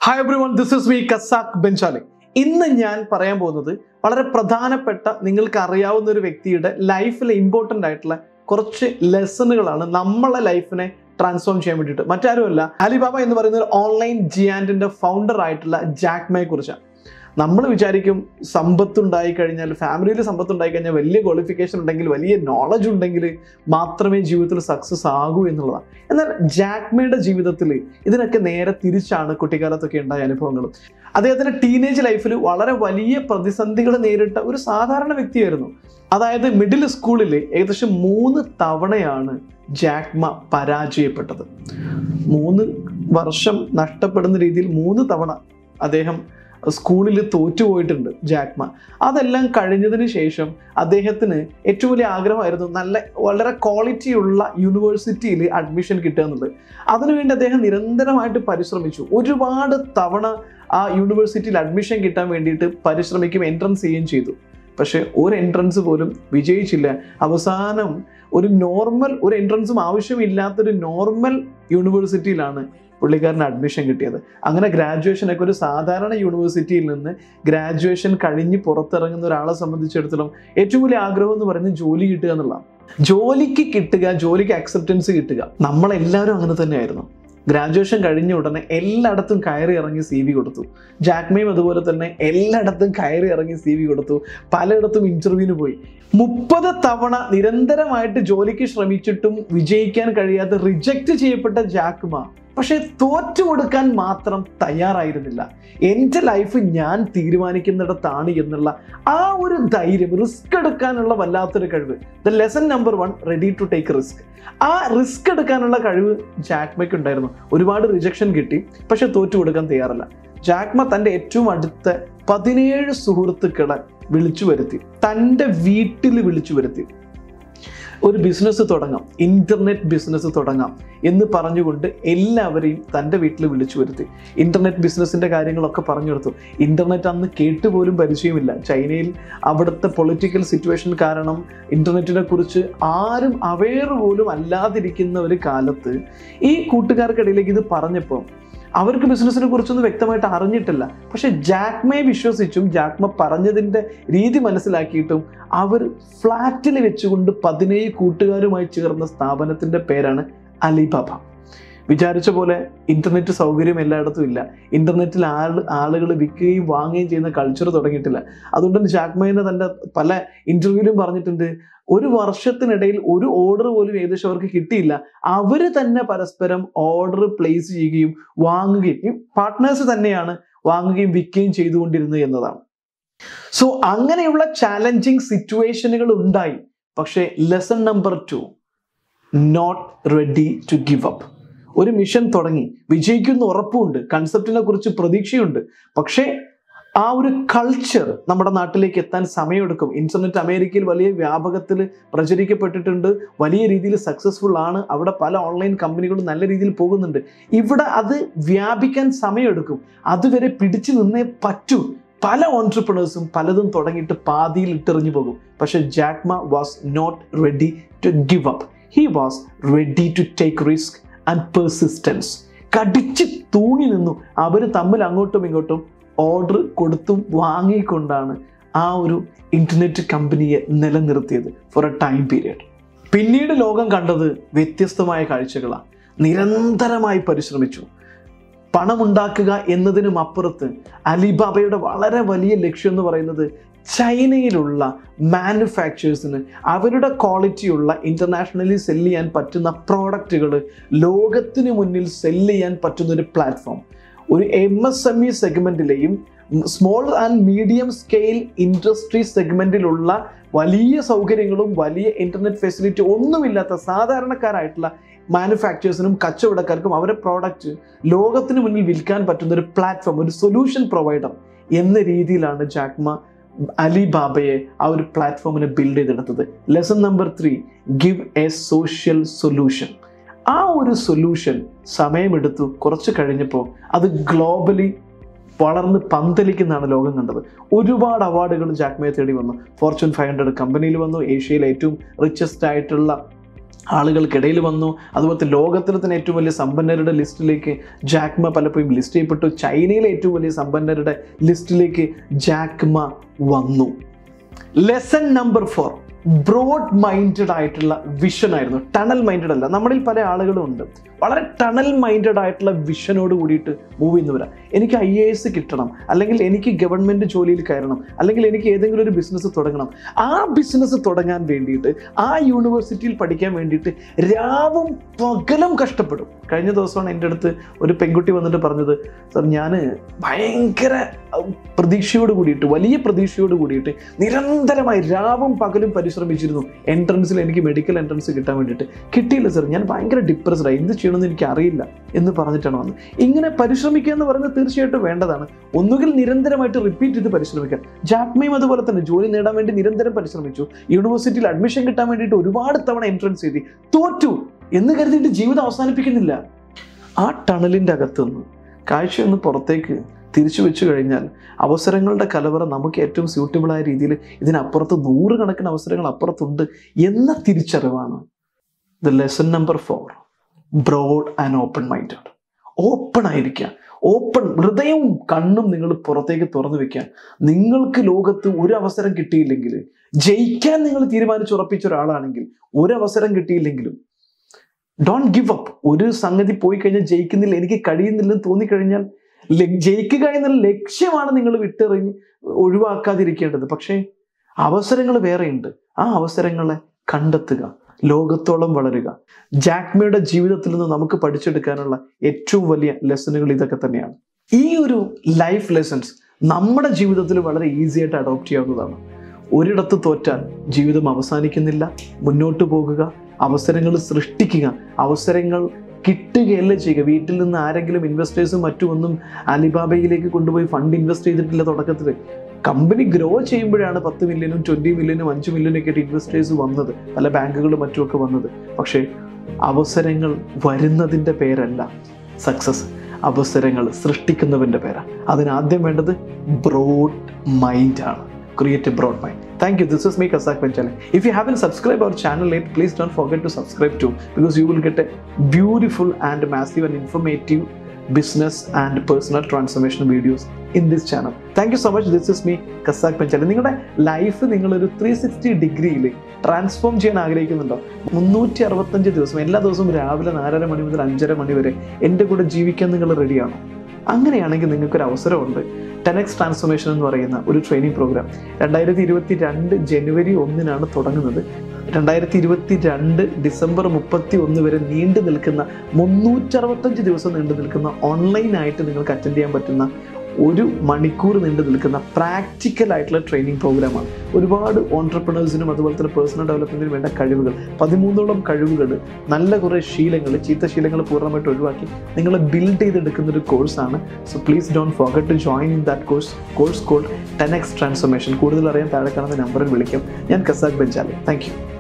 Hi everyone this is me Kasak Panchale ഇന്ന് ഞാൻ പറയാൻ പോകുന്നത് വളരെ പ്രധാനപ്പെട്ട നിങ്ങൾക്ക് അറിയാവുന്ന ഒരു വ്യക്തിയുടെ ലൈഫിൽ ഇമ്പോർട്ടൻ്റ് ആയിട്ടുള്ള കുറച്ച് ലെസണുകളാണ് നമ്മളെ ലൈഫിനെ ട്രാൻസ്ഫോം ചെയ്യാൻ വേണ്ടിയിട്ട് മറ്റാരുമല്ല അലിബാബ എന്ന് പറയുന്ന ഒരു ഓൺലൈൻ ജിയാൻഡിന്റെ ഫൗണ്ടർ ആയിട്ടുള്ള ജാക്മയെ കുറിച്ചാണ് നമ്മൾ വിചാരിക്കും സമ്പത്തുണ്ടായി കഴിഞ്ഞാൽ ഫാമിലിയിൽ സമ്പത്തുണ്ടായി കഴിഞ്ഞാൽ വലിയ ക്വാളിഫിക്കേഷൻ ഉണ്ടെങ്കിൽ വലിയ നോളജ് ഉണ്ടെങ്കിൽ മാത്രമേ ജീവിതത്തിൽ സക്സസ് ആകൂ എന്നുള്ളതാണ് എന്നാൽ ജാക്മയുടെ ജീവിതത്തിൽ ഇതിനൊക്കെ നേരെ തിരിച്ചാണ് കുട്ടിക്കാലത്തൊക്കെ ഉണ്ടായ അനുഭവങ്ങളും അദ്ദേഹത്തിന്റെ ടീനേജ് ലൈഫിൽ വളരെ വലിയ പ്രതിസന്ധികൾ നേരിട്ട ഒരു സാധാരണ വ്യക്തിയായിരുന്നു അതായത് മിഡിൽ സ്കൂളിൽ ഏകദേശം മൂന്ന് തവണയാണ് ജാക്മ പരാജയപ്പെട്ടത് മൂന്ന് വർഷം നഷ്ടപ്പെടുന്ന രീതിയിൽ മൂന്ന് തവണ അദ്ദേഹം സ്കൂളിൽ തോറ്റുപോയിട്ടുണ്ട് ജാക്മ അതെല്ലാം കഴിഞ്ഞതിന് ശേഷം അദ്ദേഹത്തിന് ഏറ്റവും വലിയ ആഗ്രഹമായിരുന്നു നല്ല വളരെ ക്വാളിറ്റിയുള്ള യൂണിവേഴ്സിറ്റിയിൽ അഡ്മിഷൻ കിട്ടുക എന്നുള്ളത് അതിനുവേണ്ടി അദ്ദേഹം നിരന്തരമായിട്ട് പരിശ്രമിച്ചു ഒരുപാട് തവണ ആ യൂണിവേഴ്സിറ്റിയിൽ അഡ്മിഷൻ കിട്ടാൻ വേണ്ടിയിട്ട് പരിശ്രമിക്കും എൻട്രൻസ് ചെയ്യുകയും ചെയ്തു പക്ഷേ ഒരു എൻട്രൻസ് പോലും വിജയിച്ചില്ല അവസാനം ഒരു നോർമൽ ഒരു എൻട്രൻസും ആവശ്യമില്ലാത്തൊരു നോർമൽ യൂണിവേഴ്സിറ്റിയിലാണ് പുള്ളിക്കാരന് അഡ്മിഷൻ കിട്ടിയത് അങ്ങനെ ഗ്രാജുവേഷനൊക്കെ ഒരു സാധാരണ യൂണിവേഴ്സിറ്റിയിൽ നിന്ന് ഗ്രാജുവേഷൻ കഴിഞ്ഞ് പുറത്തിറങ്ങുന്ന ഒരാളെ സംബന്ധിച്ചിടത്തോളം ഏറ്റവും വലിയ ആഗ്രഹം എന്ന് പറയുന്നത് ജോലി കിട്ടുക എന്നുള്ളതാണ് ജോലിക്ക് കിട്ടുക ജോലിക്ക് അക്സെപ്റ്റൻസ് കിട്ടുക നമ്മളെല്ലാവരും അങ്ങനെ തന്നെയായിരുന്നു ഗ്രാജുവേഷൻ കഴിഞ്ഞ ഉടനെ എല്ലായിടത്തും കയറി ഇറങ്ങി സി വി കൊടുത്തു ജാക്മയും അതുപോലെ തന്നെ എല്ലായിടത്തും കയറി ഇറങ്ങി സി വി കൊടുത്തു പലയിടത്തും ഇന്റർവ്യൂവിന് പോയി മുപ്പത് തവണ നിരന്തരമായിട്ട് ജോലിക്ക് ശ്രമിച്ചിട്ടും വിജയിക്കാൻ കഴിയാതെ റിജക്റ്റ് ചെയ്യപ്പെട്ട ജാക്മ പക്ഷെ തോറ്റു കൊടുക്കാൻ മാത്രം തയ്യാറായിരുന്നില്ല എൻ്റെ ലൈഫ് ഞാൻ തീരുമാനിക്കുന്നിടത്താണ് എന്നുള്ള ആ ഒരു ധൈര്യം റിസ്ക് എടുക്കാനുള്ള വല്ലാത്തൊരു കഴിവ് the lesson number one ready to take risk ആ റിസ്ക് എടുക്കാനുള്ള കഴിവ് ജാക്മയ്ക്ക് ഉണ്ടായിരുന്നു ഒരുപാട് റിജക്ഷൻ കിട്ടി പക്ഷെ തോറ്റു കൊടുക്കാൻ തയ്യാറല്ല ജാക്മ തൻ്റെ ഏറ്റവും അടുത്ത പതിനേഴ് സുഹൃത്തുക്കളെ വിളിച്ചു വരുത്തി തൻ്റെ വീട്ടിൽ വിളിച്ചു വരുത്തി ഒരു ബിസിനസ് തുടങ്ങാം ഇന്റർനെറ്റ് ബിസിനസ് തുടങ്ങാം എന്ന് പറഞ്ഞുകൊണ്ട് എല്ലാവരെയും തൻ്റെ വീട്ടിൽ വിളിച്ചു വരുത്തി ഇന്റർനെറ്റ് ബിസിനസ്സിന്റെ കാര്യങ്ങളൊക്കെ പറഞ്ഞു കൊടുത്തു ഇന്റർനെറ്റ് അന്ന് കേട്ടുപോലും പരിചയമില്ല ചൈനയിൽ അവിടുത്തെ പൊളിറ്റിക്കൽ സിറ്റുവേഷൻ കാരണം ഇന്റർനെറ്റിനെ കുറിച്ച് ആരും അവെയർ പോലും അല്ലാതിരിക്കുന്ന ഒരു കാലത്ത് ഈ കൂട്ടുകാർക്കിടയിലേക്ക് ഇത് പറഞ്ഞപ്പോൾ അവർക്ക് ബിസിനസ്സിനെ കുറിച്ചൊന്നും വ്യക്തമായിട്ട് അറിഞ്ഞിട്ടില്ല പക്ഷെ ജാക്മയെ വിശ്വസിച്ചും ജാക്മ പറഞ്ഞതിൻ്റെ രീതി മനസ്സിലാക്കിയിട്ടും അവർ ഫ്ലാറ്റിൽ വെച്ചുകൊണ്ട് പതിനേഴ് കൂട്ടുകാരുമായി ചേർന്ന സ്ഥാപനത്തിൻ്റെ പേരാണ് അലിബാബ വിചാരിച്ച പോലെ ഇന്റർനെറ്റ് സൗകര്യം എല്ലായിടത്തും ഇല്ല ഇന്റർനെറ്റിൽ ആൾ ആളുകൾ വിൽക്കുകയും വാങ്ങുകയും ചെയ്യുന്ന കൾച്ചർ തുടങ്ങിയിട്ടില്ല അതുകൊണ്ട് തന്നെ ജാക്മേനെ തൻ്റെ പല ഇന്റർവ്യൂവിലും പറഞ്ഞിട്ടുണ്ട് ഒരു വർഷത്തിനിടയിൽ ഒരു ഓർഡർ പോലും ഏകദേശം അവർക്ക് കിട്ടിയില്ല അവർ തന്നെ പരസ്പരം ഓർഡർ പ്ലേസ് ചെയ്യുകയും വാങ്ങുകയും ഈ പാർട്ട്നേഴ്സ് തന്നെയാണ് വാങ്ങുകയും വിൽക്കുകയും ചെയ്തുകൊണ്ടിരുന്നത് എന്നതാണ് സോ അങ്ങനെയുള്ള ചാലഞ്ചിങ് സിറ്റുവേഷനുകൾ ഉണ്ടായി പക്ഷേ lesson number two not ready to give up ഒരു മിഷൻ തുടങ്ങി വിജയിക്കുന്ന ഉറപ്പുണ്ട് കൺസെപ്റ്റിനെ കുറിച്ച് പ്രതീക്ഷയുണ്ട് പക്ഷേ ആ ഒരു കൾച്ചർ നമ്മുടെ നാട്ടിലേക്ക് എത്താൻ സമയമെടുക്കും ഇന്റർനെറ്റ് അമേരിക്കയിൽ വലിയ വ്യാപകത്തിൽ പ്രചരിക്കപ്പെട്ടിട്ടുണ്ട് വലിയ രീതിയിൽ സക്സസ്ഫുൾ ആണ് അവിടെ പല ഓൺലൈൻ കമ്പനികളും നല്ല രീതിയിൽ പോകുന്നുണ്ട് ഇവിടെ അത് വ്യാപിക്കാൻ സമയമെടുക്കും അതുവരെ പിടിച്ചു നിന്നേ പറ്റൂ പല ഓൺട്രപ്രണേഴ്സും പലതും തുടങ്ങിയിട്ട് പാതിയിൽ ഇട്ടെറിഞ്ഞു പോകും പക്ഷെ Jack Ma was not ready to give up he was ready to take risk and persistence കടിച്ച് തൂങ്ങി നിന്നു അവർ തമ്മിൽ അങ്ങോട്ടും ഇങ്ങോട്ടും ഓർഡർ കൊടുത്തും വാങ്ങിക്കൊണ്ടാണ് ആ ഒരു ഇന്റർനെറ്റ് കമ്പനിയെ നിലനിർത്തിയത് ഫോർ എ ടൈം പീരിയഡ് പിന്നീട് ലോകം കണ്ടത് വ്യത്യസ്തമായ കാഴ്ചകളാണ് നിരന്തരമായി പരിശ്രമിച്ചു പണമുണ്ടാക്കുക എന്നതിനും അപ്പുറത്ത് അലിബാബയുടെ വളരെ വലിയ ലക്ഷ്യം എന്ന് പറയുന്നത് ചൈനയിലുള്ള മാനുഫാക്ചേഴ്സിന് അവരുടെ ക്വാളിറ്റിയുള്ള ഇൻ്റർനാഷണലി സെല്ല് ചെയ്യാൻ പറ്റുന്ന പ്രോഡക്റ്റുകൾ ലോകത്തിന് മുന്നിൽ സെല്ല് ചെയ്യാൻ പറ്റുന്ന ഒരു പ്ലാറ്റ്ഫോം ഒരു എം എസ് എം ഇ സെഗ്മെൻറ്റിലെയും small and medium scale industry സെഗ്മെൻറ്റിലുള്ള വലിയ സൗകര്യങ്ങളും വലിയ ഇൻ്റർനെറ്റ് ഫെസിലിറ്റി ഒന്നുമില്ലാത്ത സാധാരണക്കാരായിട്ടുള്ള മാനുഫാക്ചേഴ്സിനും കച്ചവടക്കാർക്കും അവരുടെ പ്രോഡക്റ്റ് ലോകത്തിന് മുന്നിൽ വിൽക്കാൻ പറ്റുന്ന ഒരു പ്ലാറ്റ്ഫോം ഒരു സൊല്യൂഷൻ പ്രൊവൈഡർ എന്ന രീതിയിലാണ് ജാക്മ അലിബാബയെ ആ ഒരു പ്ലാറ്റ്ഫോമിനെ ബിൽഡ് ചെയ്തെടുത്തത് lesson number three give a social solution ആ ഒരു സൊല്യൂഷൻ സമയമെടുത്തു കുറച്ച് കഴിഞ്ഞപ്പോൾ അത് ഗ്ലോബലി വളർന്ന് പന്തലിക്കുന്നതാണ് ലോകം കണ്ടത് ഒരുപാട് അവാർഡുകൾ ജാക്മയെ തേടി വന്നു ഫോർച്യൂൺ ഫൈവ് ഹൺഡ്രഡ് കമ്പനിയിൽ വന്നു ഏഷ്യയിലെ ഏറ്റവും റിച്ചസ്റ്റ് ആയിട്ടുള്ള ആളുകൾക്കിടയിൽ വന്നു അതുപോലത്തെ ലോകത്തിലെ തന്നെ ഏറ്റവും വലിയ സമ്പന്നരുടെ ലിസ്റ്റിലേക്ക് ജാക്മ പലപ്പോഴും ലിസ്റ്റ് ചെയ്യപ്പെട്ടു ചൈനയിലെ ഏറ്റവും വലിയ സമ്പന്നരുടെ ലിസ്റ്റിലേക്ക് ജാക്മ വന്നു lesson number four broad minded ആയിട്ടുള്ള വിഷൻ ആയിരുന്നു ടണൽ മൈൻഡഡ് അല്ല നമ്മളിൽ പല ആളുകളും ഉണ്ട് വളരെ ടണൽ മൈൻഡഡ് ആയിട്ടുള്ള വിഷനോട് കൂടിയിട്ട് മൂവ് ചെയ്യുന്നവരാ എനിക്ക് ഐ എ എസ് കിട്ടണം അല്ലെങ്കിൽ എനിക്ക് ഗവൺമെന്റ് ജോലിയിൽ കയറണം അല്ലെങ്കിൽ എനിക്ക് ഏതെങ്കിലും ഒരു ബിസിനസ് തുടങ്ങണം ആ ബിസിനസ് തുടങ്ങാൻ വേണ്ടിയിട്ട് ആ യൂണിവേഴ്സിറ്റിയിൽ പഠിക്കാൻ വേണ്ടിയിട്ട് രാവും പകലും കഷ്ടപ്പെടും കഴിഞ്ഞ ദിവസമാണ് എൻ്റെ അടുത്ത് ഒരു പെൺകുട്ടി വന്നിട്ട് പറഞ്ഞത് സർ ഞാൻ ഭയങ്കര അഹ്, പ്രതീക്ഷയോട് കൂടിയിട്ട് വലിയ പ്രതീക്ഷയോട് കൂടിയിട്ട് നിരന്തരമായി രാവും പകലും പരിശ്രമിച്ചിരുന്നു എൻട്രൻസിൽ എനിക്ക് മെഡിക്കൽ എൻട്രൻസ് കിട്ടാൻ വേണ്ടിയിട്ട് കിട്ടിയില്ല സർ ഞാൻ ഭയങ്കര ഡിപ്രസ്ഡ് ആയി എന്ത് ചെയ്യണമെന്ന് എനിക്ക് അറിയില്ല എന്ന് പറഞ്ഞിട്ടാണ് വന്നത് ഇങ്ങനെ പരിശ്രമിക്കുക എന്ന് പറയുന്നത് തീർച്ചയായിട്ടും വേണ്ടതാണ് ഒന്നുകിൽ നിരന്തരമായിട്ട് റിപ്പീറ്റ് ചെയ്ത് പരിശ്രമിക്കുക ജാക്മയും അതുപോലെ തന്നെ ജോലി നേടാൻ വേണ്ടി നിരന്തരം പരിശ്രമിച്ചു യൂണിവേഴ്സിറ്റിയിൽ അഡ്മിഷൻ കിട്ടാൻ വേണ്ടിയിട്ട് ഒരുപാട് തവണ എൻട്രൻസ് എഴുതി തോറ്റു എന്ന് കരുതിയിട്ട് ജീവിതം അവസാനിപ്പിക്കുന്നില്ല ആ ടണലിൻ്റെ അകത്തുനിന്ന് കാഴ്ചയൊന്ന് പുറത്തേക്ക് തിരിച്ചു വെച്ചു കഴിഞ്ഞാൽ അവസരങ്ങളുടെ കലവറ നമുക്ക് ഏറ്റവും സ്യൂട്ടബിളായ രീതിയിൽ ഇതിനപ്പുറത്ത് നൂറുകണക്കിന് അവസരങ്ങൾ അപ്പുറത്തുണ്ട് എന്ന തിരിച്ചറിവാണ് the lesson number four broad and open minded open ആയിരിക്കുക ഓപ്പൺ ഹൃദയവും കണ്ണും നിങ്ങൾ പുറത്തേക്ക് തുറന്നു വെക്കുക നിങ്ങൾക്ക് ലോകത്ത് ഒരു അവസരം കിട്ടിയില്ലെങ്കിൽ ജയിക്കാൻ നിങ്ങൾ തീരുമാനിച്ചുറപ്പിച്ച ഒരാളാണെങ്കിൽ ഒരു അവസരം കിട്ടിയില്ലെങ്കിലും ഡോണ്ട് ഗിവ് അപ്പ് ഒരു സംഗതി പോയി കഴിഞ്ഞാൽ ജയിക്കുന്നില്ല എനിക്ക് കഴിയുന്നില്ലെന്ന് തോന്നിക്കഴിഞ്ഞാൽ ല- ജയിക്കുക എന്നുള്ള ലക്ഷ്യമാണ് നിങ്ങൾ വിട്ടെറിഞ്ഞ് ഒഴിവാക്കാതിരിക്കേണ്ടത് പക്ഷേ അവസരങ്ങൾ വേറെയുണ്ട് ആ അവസരങ്ങളെ കണ്ടെത്തുക ലോകത്തോളം വളരുക ജാക്മയുടെ ജീവിതത്തിൽ നിന്ന് നമുക്ക് പഠിച്ചെടുക്കാനുള്ള ഏറ്റവും വലിയ ലെസണുകൾ ഇതൊക്കെ തന്നെയാണ് ഈ ഒരു ലൈഫ് ലെസൺസ് നമ്മുടെ ജീവിതത്തിൽ വളരെ ഈസി ആയിട്ട് അഡോപ്റ്റ് ചെയ്യാവുന്നതാണ് ഒരിടത്ത് തോറ്റാൽ ജീവിതം അവസാനിക്കുന്നില്ല മുന്നോട്ട് പോകുക അവസരങ്ങൾ സൃഷ്ടിക്കുക അവസരങ്ങൾ കിട്ടുകയല്ല ചെയ്യുക വീട്ടിൽ നിന്ന് ആരെങ്കിലും ഇൻവെസ്റ്റേഴ്സും മറ്റുമൊന്നും അലിബാബയിലേക്ക് കൊണ്ടുപോയി ഫണ്ട് ഇൻവെസ്റ്റ് ചെയ്തിട്ടില്ല തുടക്കത്തിൽ കമ്പനി ഗ്രോ ചെയ്യുമ്പോഴാണ് പത്ത് മില്യനും ട്വൻറ്റി മില്യനും അഞ്ച് മില്യനും ഒക്കെ ആയിട്ട് ഇൻവെസ്റ്റേഴ്സ് വന്നത് പല ബാങ്കുകളും മറ്റുമൊക്കെ വന്നത് പക്ഷേ അവസരങ്ങൾ വരുന്നതിൻ്റെ പേരല്ല സക്സസ് അവസരങ്ങൾ സൃഷ്ടിക്കുന്നവൻ്റെ പേരാണ് അതിനാദ്യം വേണ്ടത് ബ്രോഡ് മൈൻഡ് ആണ് create a broad mind Thank you. This is me, Kasak Panchale. If you haven't subscribed our channel yet, please don't forget to subscribe too, because you will get a beautiful and massive and informative business and personal transformation videos in this channel. Thank you so much. This is me, Kasak Panchale. നിങ്ങളുടെ life നിങ്ങളൊരു three sixty ഡിഗ്രിയിൽ transform ചെയ്യാൻ ആഗ്രഹിക്കുന്നുണ്ടോ മുന്നൂറ്റി അറുപത്തഞ്ച് ദിവസം എല്ലാ ദിവസവും രാവിലെ നാലര മണി മുതൽ അഞ്ചര മണി വരെ എൻ്റെ കൂടെ ജീവിക്കാൻ നിങ്ങൾ റെഡിയാണോ അങ്ങനെയാണെങ്കിൽ നിങ്ങൾക്കൊരു അവസരമുണ്ട് ടെനക്സ് ട്രാൻസ്ഫോർമേഷൻ എന്ന് പറയുന്ന ഒരു ട്രെയിനിങ് പ്രോഗ്രാം രണ്ടായിരത്തി ഇരുപത്തി രണ്ട് ജനുവരി ഒന്നിനാണ് തുടങ്ങുന്നത് രണ്ടായിരത്തി ഇരുപത്തി രണ്ട് ഡിസംബർ മുപ്പത്തി ഒന്ന് വരെ നീണ്ടു നിൽക്കുന്ന മുന്നൂറ്ററുപത്തഞ്ച് ദിവസം നീണ്ടു നിൽക്കുന്ന ഓൺലൈനായിട്ട് നിങ്ങൾക്ക് അറ്റൻഡ് ചെയ്യാൻ പറ്റുന്ന ഒരു മണിക്കൂർ നീണ്ടു നിൽക്കുന്ന പ്രാക്ടിക്കൽ ആയിട്ടുള്ള ട്രെയിനിങ് പ്രോഗ്രാമാണ് ഒരുപാട് ഓൺടർപ്രണേഴ്സിനും അതുപോലെ തന്നെ പേഴ്സണൽ ഡെവലപ്മെന്റിനും വേണ്ട കഴിവുകൾ പതിമൂന്നോളം കഴിവുകൾ നല്ല കുറേ ശീലങ്ങൾ ചീത്ത ശീലങ്ങൾ പൂർണ്ണമായിട്ട് ഒഴിവാക്കി നിങ്ങളെ ബിൽഡ് ചെയ്തെടുക്കുന്ന ഒരു കോഴ്സാണ് so please don't forget to join in that course course called ten X transformation കൂടുതൽ അറിയാൻ താഴെ കാണുന്ന നമ്പറിൽ വിളിക്കാം ഞാൻ കസാഖ് ബെഞ്ചാലി താങ്ക് യു